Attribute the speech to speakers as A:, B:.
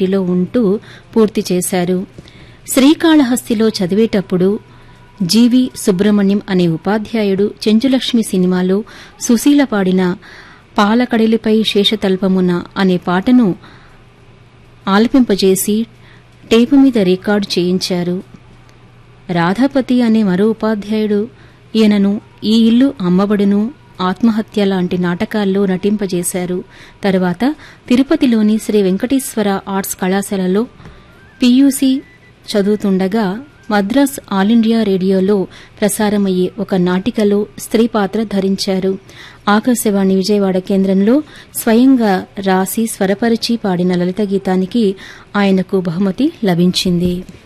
A: ఇంటిలో ఉంటూ పూర్తి చేశారు శ్రీకాళహస్తిలో చదివేటప్పుడు జీవి సుబ్రహ్మణ్యం అనే ఉపాధ్యాయుడు చెంచులక్ష్మి సినిమాలో సుశీల పాడిన పాలకడలిపై శేషతల్పమున అనే పాటను ఆలపింపజేసి టేపు మీద రికార్డు చేయించారు రాధాపతి అనే మరో ఉపాధ్యాయుడు ఈయనను ఈ ఇల్లు అమ్మబడును ఆత్మహత్య లాంటి నాటకాల్లో నటింపజేశారు తర్వాత తిరుపతిలోని శ్రీ వెంకటేశ్వర ఆర్ట్స్ కళాశాలలో పీయూసీ చదువుతుండగా మద్రాస్ ఆల్ ఇండియా రేడియోలో ప్రసారమయ్యే ఒక నాటికలో స్త్రీ పాత్ర ధరించారు ఆకాశవాణి విజయవాడ కేంద్రంలో స్వయంగా రాసి స్వరపరిచి పాడిన లలిత గీతానికి ఆయనకు బహుమతి లభించింది